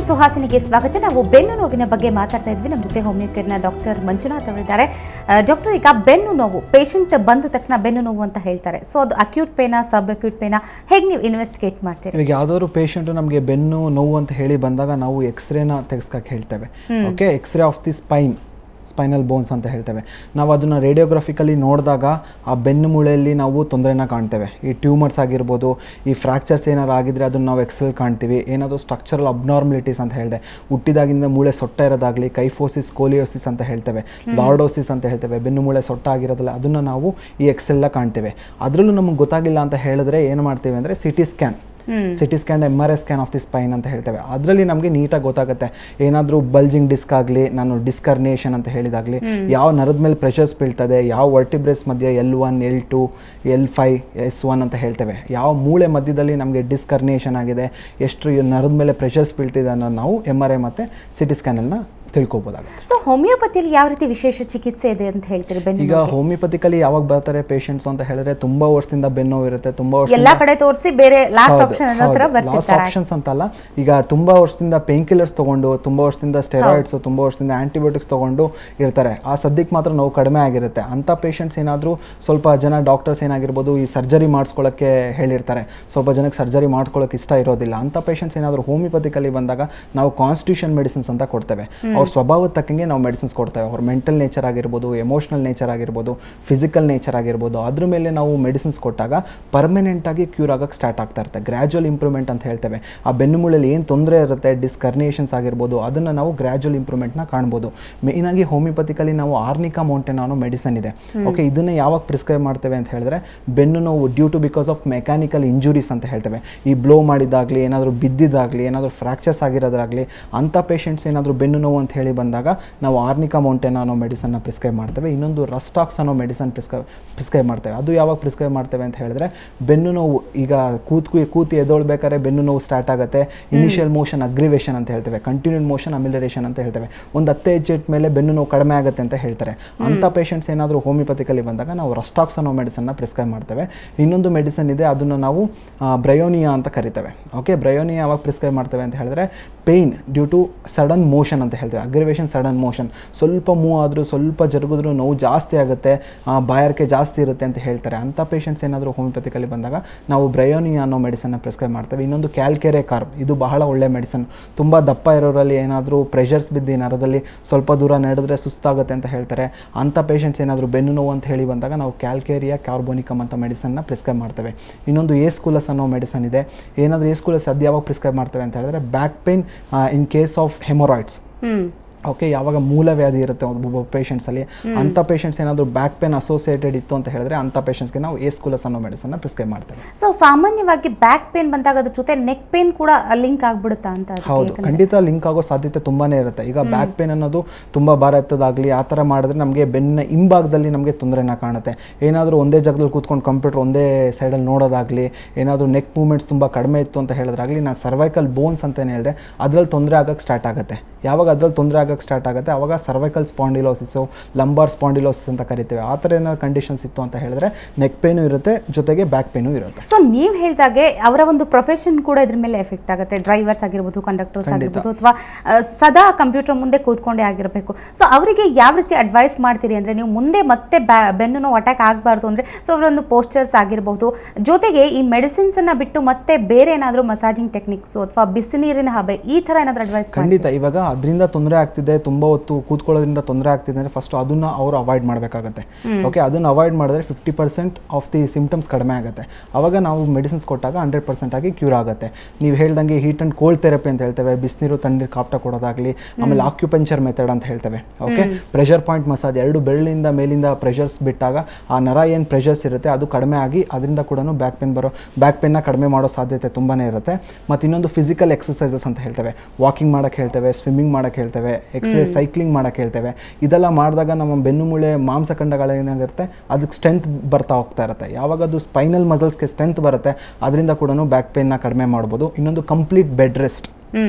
ಸುಹಾಸಿನಿಗೆ ಸ್ವಾಗತ ನಾವು ಬೆನ್ನು ನೋವಿನ ಬಗ್ಗೆ ಮಾತಾಡ್ತಾ ಇದ್ವಿ ನಮ್ಮ ಜೊತೆ ಹೋಮಿಯೋಪೇರ್ನ ಡಾಕ್ಟರ್ ಮಂಜುನಾಥ್ ಅವರಿದ್ದಾರೆ ಡಾಕ್ಟರ್ ಈಗ ಬೆನ್ನು ನೋವು ಪೇಷಂಟ್ ಬಂದ ತಕ್ಷಣ ಬೆನ್ನು ನೋವು ಅಂತ ಹೇಳ್ತಾರೆ ಸೊ ಅದು ಅಕ್ಯೂಟ್ ಪೇನಾ ಸಬ್ ಅಕ್ಯೂಟ್ ಪೇನಾ ಹೇಗೆ ನೀವು ಇನ್ವೆಸ್ಟಿಗೇಟ್ ಮಾಡ್ತೀರಿ ಇವಾಗ ಯಾವ್ದಾದ್ರು ಪೇಷಂಟು ನಮಗೆ ಬೆನ್ನು ನೋವು ಅಂತ ಹೇಳಿ ಬಂದಾಗ ನಾವು ಎಕ್ಸ್ರೇನ ತೆಗೆಸ್ಕಕ್ಕೆ ಹೇಳ್ತೇವೆ okay x-ray of the spine spinal bones ಅಂತ ಹೇಳ್ತೇವೆ ನಾವು ಅದನ್ನು ರೇಡಿಯೋಗ್ರಫಿಕಲಿ ನೋಡಿದಾಗ ಆ ಬೆನ್ನು ಮೂಳೆಯಲ್ಲಿ ನಾವು ತೊಂದರೆನ ಕಾಣ್ತೇವೆ ಈ ಟ್ಯೂಮರ್ಸ್ ಆಗಿರ್ಬೋದು ಈ ಫ್ರ್ಯಾಕ್ಚರ್ಸ್ ಏನಾರು ಆಗಿದ್ರೆ ಅದನ್ನು ನಾವು ಎಕ್ಸ್ರೇಲ್ ಕಾಣ್ತೀವಿ ಏನಾದರೂ ಸ್ಟ್ರಕ್ಚರಲ್ ಅಬ್ನಾರ್ಮಲಿಟೀಸ್ ಅಂತ ಹೇಳಿದೆ ಹುಟ್ಟಿದಾಗಿಂದ ಮೂಳೆ ಸೊಟ್ಟ ಇರೋದಾಗಲಿ ಕೈಫೋಸಿಸ್ ಕೋಲಿಯೋಸಿಸ್ ಅಂತ ಹೇಳ್ತೇವೆ ಲಾರ್ಡೋಸಿಸ್ ಅಂತ ಹೇಳ್ತೇವೆ ಬೆನ್ನು ಮೂಳೆ ಸೊಟ್ಟ ಆಗಿರೋದಿಲ್ಲ ಅದನ್ನು ನಾವು ಈ ಎಕ್ಸೆಲ್ಲ ಕಾಣ್ತೇವೆ ಅದರಲ್ಲೂ ನಮಗೆ ಗೊತ್ತಾಗಿಲ್ಲ ಅಂತ ಹೇಳಿದ್ರೆ ಏನು ಮಾಡ್ತೀವಿ ಅಂದರೆ C T scan CT scan M R I scan of the spine ಅಂತ ಹೇಳ್ತೇವೆ ಅದರಲ್ಲಿ ನಮಗೆ ನೀಟಾಗಿ ಗೊತ್ತಾಗುತ್ತೆ ಏನಾದರೂ ಬಲ್ಜಿಂಗ್ ಡಿಸ್ಕ್ ಆಗಲಿ ನಾನು ಡಿಸ್ಕರ್ನೇಷನ್ ಅಂತ ಹೇಳಿದಾಗಲಿ ಯಾವ ನರದ ಮೇಲೆ ಪ್ರೆಷರ್ಸ್ ಬೀಳ್ತದೆ ಯಾವ ವರ್ಟಿಬ್ರೇಸ್ ಮಧ್ಯೆ L one L two L five S one ಅಂತ ಹೇಳ್ತೇವೆ ಯಾವ ಮೂಳೆ ಮಧ್ಯದಲ್ಲಿ ನಮಗೆ ಡಿಸ್ಕರ್ನೇಷನ್ ಆಗಿದೆ ಎಷ್ಟು ನರದ ಮೇಲೆ ಪ್ರೆಷರ್ಸ್ ಬೀಳ್ತಿದೆ ಅನ್ನೋದು ನಾವು ಎಮ್ ಆರ್ ಐ ಮತ್ತು ಸಿಟಿ ಸ್ಕ್ಯಾನನ್ನು ತಿಳ್ಕೊಬೋದಾಗುತ್ತೆ ಸೊ ಹೋಮಿಯೋಪತಿಯಲ್ಲಿ ಯಾವ ರೀತಿ ವಿಶೇಷ ಚಿಕಿತ್ಸೆ ಇದೆ ಅಂತ ಹೇಳ್ತೀರಿ ಬೆನ್ನು ಈಗ ಹೋಮಿಯೋಪತಿಕಲಿ ಯಾವಾಗ ಬರ್ತಾರೆ ಪೇಷಂಟ್ಸ್ ಅಂತ ಹೇಳಿದ್ರೆ ತುಂಬಾ ವರ್ಷದಿಂದ ಬೆನ್ನು ಇರುತ್ತೆ ತುಂಬಾ ವರ್ಷ ಎಲ್ಲಾ ಕಡೆ ತೋರಿಸಿ ಬೇರೆ ಲಾಸ್ಟ್ ಆಪ್ಷನ್ ಅನ್ನೋ ತರ ಲಾಸ್ಟ್ ಬರ್ತಿರ್ತಾರೆ ಆಪ್ಷನ್ಸ್ ಅಂತಲ್ಲ ಈಗ ತುಂಬಾ ವರ್ಷದಿಂದ ಪೇನ್ ಕಿಲ್ಲರ್ಸ್ ತಗೊಂಡು ತುಂಬಾ ವರ್ಷದಿಂದ ಸ್ಟೆರಾಯ್ಡ್ಸ್ ತುಂಬಾ ವರ್ಷದಿಂದ ಆಂಟಿಬಯೋಟಿಕ್ಸ್ ತಗೊಂಡು ಇರ್ತಾರೆ ಆ ಸದ್ಯಕ್ಕೆ ಮಾತ್ರ ನೋವು ಕಡಿಮೆ ಆಗಿರುತ್ತೆ ಅಂತ ಪೇಷಂಟ್ಸ್ ಏನಾದರೂ ಸ್ವಲ್ಪ ಜನ ಡಾಕ್ಟರ್ಸ್ ಏನಾಗಿರ್ಬೋದು ಈ ಸರ್ಜರಿ ಮಾಡಿಸ್ಕೊಳ್ಳೋಕ್ಕೆ ಹೇಳಿರ್ತಾರೆ ಸ್ವಲ್ಪ ಜನಕ್ಕೆ ಸರ್ಜರಿ ಮಾಡ್ಕೊಳ್ಳೋಕೆ ಇಷ್ಟ ಇರೋದಿಲ್ಲ ಅಂತ ಪೇಷಂಟ್ಸ್ ಏನಾದರೂ ಹೋಮಿಯೋಪತಿಕಲಿ ಬಂದಾಗ ನಾವು ಕಾನ್ಸ್ಟಿಟ್ಯೂಷನ್ ಮೆಡಿಸಿನ್ಸ್ ಅಂತ ಕೊಡ್ತೇವೆ ಅವ್ರ ಸ್ವಭಾವದ ತಕ್ಕಂಗೆ ನಾವು ಮೆಡಿಸಿನ್ಸ್ ಕೊಡ್ತೇವೆ ಅವ್ರ ಮೆಂಟಲ್ ನೇಚರ್ ಆಗಿರ್ಬೋದು ಎಮೋಷನಲ್ ನೇಚರ್ ಆಗಿರ್ಬೋದು ಫಿಸಿಕಲ್ ನೇಚರ್ ಆಗಿರ್ಬೋದು ಅದ್ರ ಮೇಲೆ ನಾವು ಮೆಡಿಸಿನ್ಸ್ ಕೊಟ್ಟಾಗ ಪರ್ಮನೆಂಟ್ ಆಗಿ ಕ್ಯೂರ್ ಆಗಕ್ಕೆ ಸ್ಟಾರ್ಟ್ ಆಗ್ತಾ ಇರುತ್ತೆ ಗ್ರ್ಯಾಜುವಲ್ ಇಂಪ್ರೂವ್ಮೆಂಟ್ ಅಂತ ಹೇಳ್ತೇವೆ ಆ ಬೆನ್ನು ಮೂಳೆಯಲ್ಲಿ ಏನು ತೊಂದರೆ ಇರುತ್ತೆ ಡಿಸ್ಕರ್ನೇಷನ್ಸ್ ಆಗಿರ್ಬೋದು ಅದನ್ನು ನಾವು ಗ್ರ್ಯಾಜುವಲ್ ಇಂಪ್ರೂವ್ಮೆಂಟ್ನ ಕಾಣ್ಬೋದು ಮೇಯ್ನಾಗಿ ಹೋಮಿಯೋಪತಿಕಲಿ ನಾವು ಆರ್ನಿಕಾ ಮೌಂಟೇನ್ ಅನ್ನೋ ಮೆಡಿಸನ್ ಇದೆ ಓಕೆ ಇದನ್ನು ಯಾವಾಗ ಪ್ರಿಸ್ಕ್ರೈಬ್ ಮಾಡ್ತೇವೆ ಅಂತ ಹೇಳಿದ್ರೆ ಬೆನ್ನು ನೋವು due to because of mechanical injuries ಅಂತ ಹೇಳ್ತೇವೆ ಈ ಬ್ಲೋ ಮಾಡಿದಾಗಲಿ ಏನಾದರೂ ಬಿದ್ದಿದ್ದಾಗಲಿ ಏನಾದರೂ ಫ್ರ್ಯಾಕ್ಚರ್ಸ್ ಆಗಿರೋದಾಗಲಿ ಅಂಥ ಪೇಷಂಟ್ಸ್ ಏನಾದರೂ ಬೆನ್ನು ನೋವು ಅಂತ ಹೇಳಿ ಬಂದಾಗ ನಾವು ಆರ್ನಿಕಾ ಮೌಂಟೇನ್ ಅನ್ನೋ ಮೆಡಿಸನ್ನ ಪ್ರಿಸ್ಕ್ರೈಬ್ ಮಾಡ್ತೇವೆ ಇನ್ನೊಂದು ರಸ್ಟಾಕ್ಸ್ ಅನ್ನೋ ಮೆಡಿಸನ್ ಪ್ರಿಸ್ಕ್ರೈಬ್ ಪ್ರಿಸ್ಕ್ರೈಬ್ ಮಾಡ್ತೇವೆ ಅದು ಯಾವಾಗ ಪ್ರಿಸ್ಕ್ರೈಬ್ ಮಾಡ್ತೇವೆ ಅಂತ ಹೇಳಿದ್ರೆ ಬೆನ್ನು ನೋವು ಈಗ ಕೂತ್ಕು ಕೂತು ಎದೊಳ್ಬೇಕಾದ್ರೆ ಬೆನ್ನು ನೋವು ಸ್ಟಾರ್ಟ್ ಆಗುತ್ತೆ ಇನಿಷಿಯಲ್ ಮೋಷನ್ ಅಗ್ರಿವೇಷನ್ ಅಂತ ಹೇಳ್ತೇವೆ ಕಂಟಿನ್ಯೂಡ್ ಮೋಷನ್ ಅಮಿಲರೇಷನ್ ಅಂತ ಹೇಳ್ತೇವೆ ಒಂದು ಹತ್ತು ಹೆಜ್ಜೆ ಇಟ್ಟ ಮೇಲೆ ಬೆನ್ನು ನೋವು ಕಡಿಮೆ ಆಗುತ್ತೆ ಅಂತ ಹೇಳ್ತಾರೆ ಅಂಥ ಪೇಷಂಟ್ಸ್ ಏನಾದರೂ ಹೋಮಿಯೋಪತಿಕಲಿ ಬಂದಾಗ ನಾವು ರಸ್ಟಾಕ್ಸ್ ಅನ್ನೋ ಮೆಡಿಸನ್ನ ಪ್ರಿಸ್ಕ್ರೈಬ್ ಮಾಡ್ತೇವೆ ಇನ್ನೊಂದು ಮೆಡಿಸನ್ ಇದೆ ಅದನ್ನು ನಾವು ಬ್ರಯೋನಿಯಾ ಅಂತ ಕರಿತೇವೆ ಓಕೆ ಬ್ರಯೋನಿಯಾ ಯಾವಾಗ ಪ್ರಿಸ್ಕ್ರೈಬ್ ಮಾಡ್ತೇವೆ ಅಂತ ಹೇಳಿದ್ರೆ pain due to sudden motion ಅಂತ ಹೇಳ್ತೇವೆ ಅಗ್ರಿವೇಷನ್ ಸಡನ್ ಮೋಷನ್ ಸ್ವಲ್ಪ ಮೂವ್ ಆದರೂ ಸ್ವಲ್ಪ ಜರುಗಿದ್ರೂ ನೋವು ಜಾಸ್ತಿ ಆಗುತ್ತೆ ಆ, ಬಾಯಾರಿಕೆ ಜಾಸ್ತಿ ಇರುತ್ತೆ ಅಂತ ಹೇಳ್ತಾರೆ ಅಂಥ ಪೇಷಂಟ್ಸ್ ಏನಾದರೂ ಹೋಮಿಯೋಪತಿಕಲಿ ಬಂದಾಗ ನಾವು ಬ್ರಯೋನಿಯಾ ಅನ್ನೋ ಮೆಡಿಸನ್ನ ಪ್ರಿಸ್ಕ್ರೈಬ್ ಮಾಡ್ತೇವೆ ಇನ್ನೊಂದು ಕ್ಯಾಲ್ಕೆರೆ ಕಾರ್ಬ್ ಇದು ಬಹಳ ಒಳ್ಳೆ ಮೆಡಿಸನ್ ತುಂಬ ದಪ್ಪ ಇರೋರಲ್ಲಿ ಏನಾದರೂ ಪ್ರೆಷರ್ಸ್ ಬಿದ್ದು ನರದಲ್ಲಿ ಸ್ವಲ್ಪ ದೂರ ನಡೆದ್ರೆ ಸುಸ್ತಾಗುತ್ತೆ ಅಂತ ಹೇಳ್ತಾರೆ ಅಂಥ ಪೇಷಂಟ್ಸ್ ಏನಾದರೂ ಬೆನ್ನು ನೋವು ಅಂತ ಹೇಳಿ ಬಂದಾಗ ನಾವು ಕ್ಯಾಲ್ಕೇರಿಯಾ ಕಾರ್ಬೋನಿಕಮ್ ಅಂತ ಮೆಡಿಸನ್ನ ಪ್ರಿಸ್ಕ್ರೈಬ್ ಮಾಡ್ತೇವೆ ಇನ್ನೊಂದು ಏಸ್ಕುಲಸ್ ಅನ್ನೋ ಮೆಡಿಸನ್ ಇದೆ ಏನಾದರೂ ಏಸ್ಕುಲಸ್ ಅದು ಯಾವಾಗ ಪ್ರಿಸ್ಕ್ರೈಬ್ ಮಾಡ್ತೇವೆ ಅಂತ ಹೇಳಿದ್ರೆ back pain in case of haemorrhoids hmm okay ಯಾವಾಗ ಮೂಲವ್ಯಾಧಿ ಇರುತ್ತೆ ಒಬ್ಬೊಬ್ಬ ಪೇಷಂಟ್ಸಲ್ಲಿ ಅಂಥ ಪೇಷಂಟ್ಸ್ ಏನಾದರೂ ಬ್ಯಾಕ್ ಪೇನ್ ಅಸೋಸಿಯೇಟೆಡ್ ಇತ್ತು ಅಂತ ಹೇಳಿದ್ರೆ ಅಂಥ ಪೇಷಂಟ್ಸ್ಗೆ ನಾವು ಏಸ್ಕುಲಸ್ ಅನ್ನೋ ಮೆಡಿಸನ್ನ ಪ್ರಿಸ್ಕ್ರೈಬ್ ಮಾಡ್ತೇವೆ ಸೊ ಸಾಮಾನ್ಯವಾಗಿ ಬ್ಯಾಕ್ ಪೇನ್ ಬಂದಾಗ ಅದ್ರ ಜೊತೆ ನೆಕ್ ಪೇನ್ ಕೂಡ ಲಿಂಕ್ ಆಗ್ಬಿಡುತ್ತಾ ಅಂತ ಅದಕ್ಕೆ? ಹೌದು ಖಂಡಿತ ಲಿಂಕ್ ಆಗೋ ಸಾಧ್ಯತೆ ತುಂಬಾನೇ ಇರುತ್ತೆ ಈಗ ಬ್ಯಾಕ್ ಪೇನ್ ಅನ್ನೋದು ತುಂಬ ಭಾರ ಎತ್ತದಾಗಲಿ ಆ ಥರ ಮಾಡಿದ್ರೆ ನಮಗೆ ಬೆನ್ನ ಹಿಂಭಾಗದಲ್ಲಿ ನಮಗೆ ತೊಂದರೆನ ಕಾಣುತ್ತೆ ಏನಾದರೂ ಒಂದೇ ಜಾಗದಲ್ಲಿ ಕೂತ್ಕೊಂಡು ಕಂಪ್ಯೂಟರ್ ಒಂದೇ ಸೈಡಲ್ಲಿ ನೋಡೋದಾಗಲಿ ಏನಾದರೂ ನೆಕ್ ಮೂವ್ಮೆಂಟ್ಸ್ ತುಂಬ ಕಡಿಮೆ ಇತ್ತು ಅಂತ ಹೇಳಿದ್ರಾಗಲಿ ನಾನು ಸರ್ವೈಕಲ್ ಬೋನ್ಸ್ ಅಂತಲೇ ಹೇಳಿದೆ ಅದರಲ್ಲಿ ತೊಂದರೆ ಆಗಕ್ಕೆ ಸ್ಟಾರ್ಟ್ ಆಗುತ್ತೆ ಯಾವಾಗ ಅದ್ರಲ್ಲಿ ತೊಂದರೆ ಆಗಕ್ಕೆ ಸ್ಟಾರ್ಟ್ ಆಗುತ್ತೆ ಆವಾಗ ಸರ್ವೈಕಲ್ ಸ್ಪಾಂಡಿಲೋಸಿಸು ಲಂಬಾರ್ ಸ್ಪಾಂಡಿಲೋಸಿಸ್ ಅಂತ ಕರಿತೇವೆ ಆ ಥರ ಏನಾದ್ರು ಕಂಡೀಷನ್ಸ್ ಇತ್ತು ಅಂತ ಹೇಳಿದ್ರೆ ನೆಕ್ ಪೇನು ಇರುತ್ತೆ ಜೊತೆಗೆ ಬ್ಯಾಕ್ ಪೇನು ಇರುತ್ತೆ ಸೊ ನೀವು ಹೇಳಿದಾಗೆ ಅವರ ಒಂದು ಪ್ರೊಫೆಷನ್ ಕೂಡ ಇದ್ರ ಮೇಲೆ ಎಫೆಕ್ಟ್ ಆಗುತ್ತೆ ಡ್ರೈವರ್ಸ್ ಆಗಿರ್ಬೋದು ಕಂಡಕ್ಟರ್ಸ್ ಆಗಿರ್ಬೋದು ಅಥವಾ ಸದಾ ಕಂಪ್ಯೂಟರ್ ಮುಂದೆ ಕೂತ್ಕೊಂಡೇ ಆಗಿರಬೇಕು ಸೊ ಅವರಿಗೆ ಯಾವ ರೀತಿ ಅಡ್ವೈಸ್ ಮಾಡ್ತೀರಿ ಅಂದರೆ ನೀವು ಮುಂದೆ ಮತ್ತೆ ಬ್ಯಾ- ಬೆನ್ನು ನೋವು ಅಟ್ಯಾಕ್ ಆಗಬಾರ್ದು ಅಂದರೆ ಸೊ ಅವರೊಂದು ಪೋಸ್ಟರ್ಸ್ ಆಗಿರಬಹುದು ಜೊತೆಗೆ ಈ ಮೆಡಿಸಿನ್ಸನ್ನು ಬಿಟ್ಟು ಮತ್ತೆ ಬೇರೆ ಏನಾದರೂ ಮಸಾಜಿಂಗ್ ಟೆಕ್ನಿಕ್ಸು ಅಥವಾ ಬಿಸಿ ನೀರಿನ ಹಬೆ ಈ ಥರ ಏನಾದರೂ ಅಡ್ವೈಸ್ ಖಂಡಿತ ಇವಾಗ ಅದರಿಂದ ತೊಂದರೆ ಆಗ್ತಿದೆ ತುಂಬ ಹೊತ್ತು ಕೂತ್ಕೊಳ್ಳೋದ್ರಿಂದ ತೊಂದರೆ ಆಗ್ತಿದೆ ಅಂದರೆ ಫಸ್ಟ್ ಅದನ್ನ ಅವರು ಅವಾಯ್ಡ್ ಮಾಡಬೇಕಾಗತ್ತೆ ಓಕೆ ಅದನ್ನ ಅವಾಯ್ಡ್ ಮಾಡಿದ್ರೆ fifty percent of the symptoms ಕಡಿಮೆ ಆಗುತ್ತೆ ಅವಾಗ ನಾವು ಮೆಡಿಸಿನ್ಸ್ ಕೊಟ್ಟಾಗ ಹಂಡ್ರೆಡ್ ಪರ್ಸೆಂಟ್ ಆಗಿ ಕ್ಯೂರ್ ಆಗುತ್ತೆ ನೀವು ಹೇಳ್ದಂಗೆ ಹೀಟ್ ಆ್ಯಂಡ್ ಕೋಲ್ಡ್ ಥೆರಪಿ ಅಂತ ಹೇಳ್ತೇವೆ ಬಿಸಿನೀರು ತಣ್ಣೀರು ಕಾಪ್ಟ ಕೊಡೋದಾಗಲಿ ಆಮೇಲೆ ಆಕ್ಯುಪಂಚರ್ ಮೆಥಡ್ ಅಂತ ಹೇಳ್ತೇವೆ ಓಕೆ ಪ್ರೆಷರ್ ಪಾಯಿಂಟ್ ಮಸಾಜ್ ಎರಡು ಬೆರಳಿಂದ ಮೇಲಿಂದ ಪ್ರೆಷರ್ಸ್ ಬಿಟ್ಟಾಗ ಆ ನರ ಏನು ಪ್ರೆಷರ್ಸ್ ಇರುತ್ತೆ ಅದು ಕಡಿಮೆ ಆಗಿ ಅದರಿಂದ ಕೂಡ ಬ್ಯಾಕ್ ಪೇನ್ ಬರೋ ಬ್ಯಾಕ್ ಪೇನ್ನ ಕಡಿಮೆ ಮಾಡೋ ಸಾಧ್ಯತೆ ತುಂಬಾ ಇರುತ್ತೆ ಮತ್ತು ಇನ್ನೊಂದು ಫಿಸಿಕಲ್ ಎಕ್ಸಸೈಸಸ್ ಅಂತ ಹೇಳ್ತೇವೆ ವಾಕಿಂಗ್ ಮಾಡೋಕ್ಕೆ ಹೇಳ್ತೇವೆ ಸ್ವಿಮ್ಮಿಂಗ್ ಮಾಡೋಕ್ಕೆ ಹೇಳ್ತೇವೆ ಎಕ್ಸಸೈಸ್ ಸೈಕ್ಲಿಂಗ್ ಮಾಡೋಕ್ಕೆ ಹೇಳ್ತೇವೆ ಇದೆಲ್ಲ ಮಾಡಿದಾಗ ನಮ್ಮ ಬೆನ್ನು ಮೂಳೆ ಮಾಂಸಖಂಡಗಳೇನಾಗಿರುತ್ತೆ ಅದಕ್ಕೆ ಸ್ಟ್ರೆಂತ್ ಬರ್ತಾ ಹೋಗ್ತಾ ಇರುತ್ತೆ ಯಾವಾಗ ಅದು ಸ್ಪೈನಲ್ ಮಸಲ್ಸ್ಗೆ ಸ್ಟ್ರೆಂತ್ ಬರುತ್ತೆ ಅದರಿಂದ ಕೂಡ ಬ್ಯಾಕ್ ಪೇನ್ನ ಕಡಿಮೆ ಮಾಡ್ಬೋದು ಇನ್ನೊಂದು complete bed rest hmm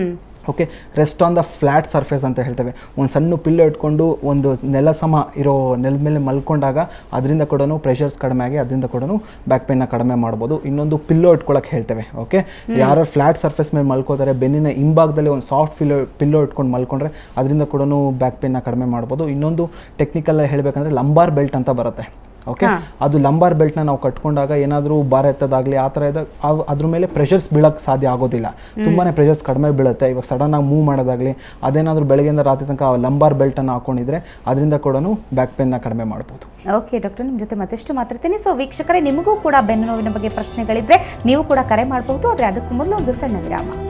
okay rest on the flat surface ಅಂತ ಹೇಳ್ತೇವೆ ಒಂದು ಸಣ್ಣ ಪಿಲ್ಲು ಇಟ್ಕೊಂಡು ಒಂದು ನೆಲ ಸಮ ಇರೋ ನೆಲದ ಮೇಲೆ ಮಲ್ಕೊಂಡಾಗ ಅದರಿಂದ ಕೂಡ ಪ್ರೆಷರ್ಸ್ ಕಡಿಮೆ ಆಗಿ ಅದರಿಂದ ಕೂಡ ಬ್ಯಾಕ್ ಪೇನ್ನ ಕಡಿಮೆ ಮಾಡ್ಬೋದು ಇನ್ನೊಂದು ಪಿಲ್ಲೋ ಇಟ್ಕೊಳಕ್ಕೆ ಹೇಳ್ತೇವೆ ಓಕೆ ಯಾರು ಫ್ಲ್ಯಾಟ್ ಸರ್ಫೇಸ್ ಮೇಲೆ ಮಲ್ಕೋತಾರೆ ಬೆನ್ನಿನ ಹಿಂಭಾಗದಲ್ಲಿ ಒಂದು ಸಾಫ್ಟ್ ಪಿಲ್ಲೋ ಪಿಲ್ಲೋ ಇಟ್ಕೊಂಡು ಮಲ್ಕೊಂಡ್ರೆ ಅದರಿಂದ ಕೂಡ ಬ್ಯಾಕ್ ಪೇನ್ನ ಕಡಿಮೆ ಮಾಡ್ಬೋದು ಇನ್ನೊಂದು ಟೆಕ್ನಿಕಲ್ ಹೇಳಬೇಕಂದ್ರೆ ಲಂಬಾರ್ ಬೆಲ್ಟ್ ಅಂತ ಬರುತ್ತೆ ಓಕೆ ಹಾ. ಅದು ಲಂಬಾರ್ ಬೆಲ್ಟ್ನ ನಾವು ಕಟ್ಕೊಂಡಾಗ ಏನಾದರೂ ಭಾರ ಎತ್ತದಾಗಲಿ ಆ ಥರ ಇದ್ದಾಗ ಅವ್- ಅದ್ರ ಮೇಲೆ ಪ್ರೆಷರ್ಸ್ ಬೀಳಕ್ಕೆ ಸಾಧ್ಯ ಆಗೋದಿಲ್ಲ ತುಂಬಾ ಪ್ರೆಷರ್ಸ್ ಕಡಿಮೆ ಬೀಳುತ್ತೆ ಇವಾಗ ಸಡನ್ನಾಗಿ ಮೂವ್ ಮಾಡೋದಾಗಲಿ ಅದೇನಾದರೂ ಬೆಳಗ್ಗೆಯಿಂದ ರಾತ್ರಿ ತನಕ ಲಂಬಾರ್ ಬೆಲ್ಟನ್ನು ಹಾಕೊಂಡಿದ್ರೆ ಅದರಿಂದ ಕೂಡ ಬ್ಯಾಕ್ ಪೇನ್ನ ಕಡಿಮೆ ಮಾಡ್ಬೋದು ಓಕೆ ಡಾಕ್ಟರ್ ನಿಮ್ಮ ಜೊತೆ ಮತ್ತಷ್ಟು ಮಾತಾಡ್ತೀನಿ ಸೊ ವೀಕ್ಷಕರೇ ನಿಮಗೂ ಕೂಡ ಬೆನ್ನು ನೋವಿನ ಬಗ್ಗೆ ಪ್ರಶ್ನೆಗಳಿದ್ರೆ ನೀವು ಕೂಡ ಕರೆ ಮಾಡಬಹುದು ಆದರೆ ಅದಕ್ಕೂ ಮೊದಲು ಒಂದು ಸಣ್ಣ ವಿರಾಮ